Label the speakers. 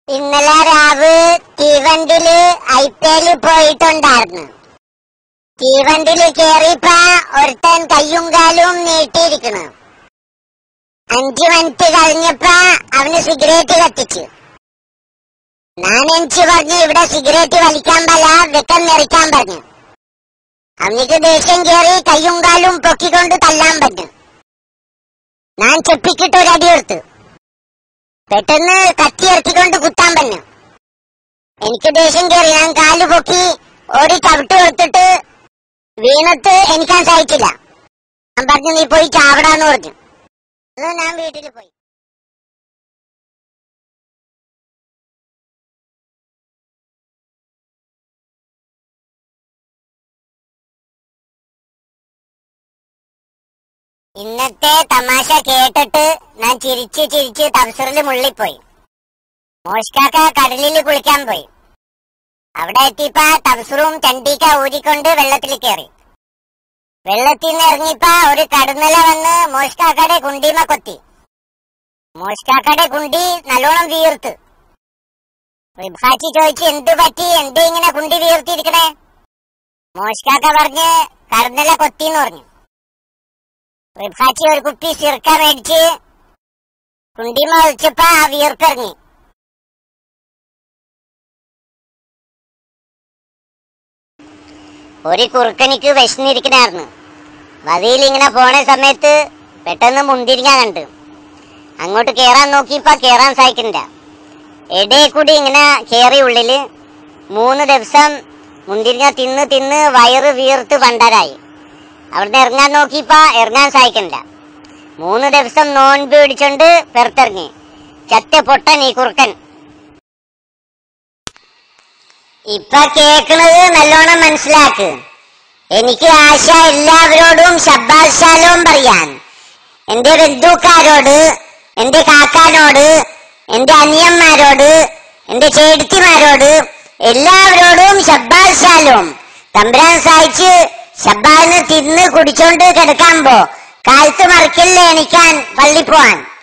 Speaker 1: ഇന്നലെ രാവ് തീവണ്ടിയില് ഐപ്പേല് പോയിട്ടുണ്ടായിരുന്നു തീവണ്ടിയില് കേറിയപ്പ ഒരുത്തൻ കയ്യും കാലും നീട്ടിയിരിക്കണ് അഞ്ചു മിനിറ്റ് കഴിഞ്ഞപ്പ അവന് സിഗരറ്റ് കത്തിച്ചു ഞാൻ എനിക്ക് പറഞ്ഞു ഇവിടെ സിഗരറ്റ് വലിക്കാൻ പല വെക്കം നിറയ്ക്കാൻ പറഞ്ഞു അവനിക്ക് ദേഷ്യം കയറി കയ്യും കാലും പൊക്കിക്കൊണ്ട് തല്ലാൻ പറ്റും ഞാൻ ചെപ്പിക്കിട്ട് ഒരു അടി എടുത്തു പെട്ടെന്ന് കത്തി ഇറക്കിക്കൊണ്ട് കുത്താൻ പറഞ്ഞു എനിക്ക് ദേഷ്യം കയറി ഞാൻ കാല് പൊക്കി ഓടി ചവിട്ട് കൊടുത്തിട്ട് വീണത്ത് എനിക്കാൻ സഹിച്ചില്ല ഞാൻ പറഞ്ഞു നീ പോയി ചാവടാന്ന് പറഞ്ഞു അത് ഞാൻ വീട്ടിൽ പോയി ഇന്നത്തെ തമാശ കേട്ടിട്ട് ഞാൻ ചിരിച്ച് ചിരിച്ച് തവസറിൽ മുള്ളിപ്പോയി മോഷ്കാക്ക കടലിൽ കുളിക്കാൻ പോയി അവിടെ എത്തിയപ്പ തവസറും ചണ്ടീക്ക ഊരിക്കൊണ്ട് വെള്ളത്തിൽ കയറി വെള്ളത്തിൽ നിന്ന് ഇറങ്ങിയപ്പ ഒരു കടുന്നല വന്ന് മോഷ്കാക്കയുടെ കുണ്ടിമ കൊത്തി മോഷ്കാക്കയുടെ കുണ്ടി നല്ലോണം വീർത്ത് റിബാച്ചി ചോദിച്ചു എന്തു പറ്റി എന്ത് ഇങ്ങനെ കുണ്ടി വീർത്തിരിക്കണേ മോഷ്കാക്ക പറഞ്ഞ് കടുന്നല കൊത്തിന്ന് പറഞ്ഞു റിബാച്ചി ഒരു കുപ്പി സിർക്ക മേടിച്ച് കുണ്ടിമ ഒഴിച്ചപ്പോ ആ വീർക്കിറങ്ങി ഒരു കുറുക്കനിക്ക് വിശന്നിരിക്കണായിരുന്നു വതിയിൽ ഇങ്ങനെ പോണ സമയത്ത് പെട്ടെന്ന് മുന്തിരിങ്ങ കണ്ട് അങ്ങോട്ട് കേറാൻ നോക്കിയപ്പോ കേറാൻ സാധിക്കണ്ട ഇടയിൽ കൂടി ഇങ്ങനെ കേറി ഉള്ളില് മൂന്ന് ദിവസം മുന്തിരിങ്ങ തിന്ന് തിന്ന് വയറ് വീർത്ത് പണ്ടരായി അവിടുന്ന് ഇറങ്ങാൻ നോക്കിയപ്പോ ഇറങ്ങാൻ സാധിക്കണ്ട മൂന്ന് ദിവസം നോൻപ് പിടിച്ചോണ്ട് പുറത്തിറങ്ങി ചത്ത പൊട്ടൻ ഈ കുറുക്കൻ ഇപ്പൊ കേക്കണത് നല്ലോണം മനസ്സിലാക്ക് എനിക്ക് ആശ എല്ലാവരോടും ശബ്ദാശാലവും പറയാൻ എന്റെ ബന്ധുക്കാരോട് എന്റെ കാക്കാനോട് എന്റെ അനിയന്മാരോട് എന്റെ ചേടത്തിമാരോട് എല്ലാവരോടും ശബ്ദാശാലവും തമ്പുരാൻ സഹായിച്ച് ശബ്ദാന്ന് തിന്ന് കുടിച്ചോണ്ട് കിടക്കാൻ പോ കാലത്ത് മറക്കില്ല എണിക്കാൻ പള്ളി പോവാൻ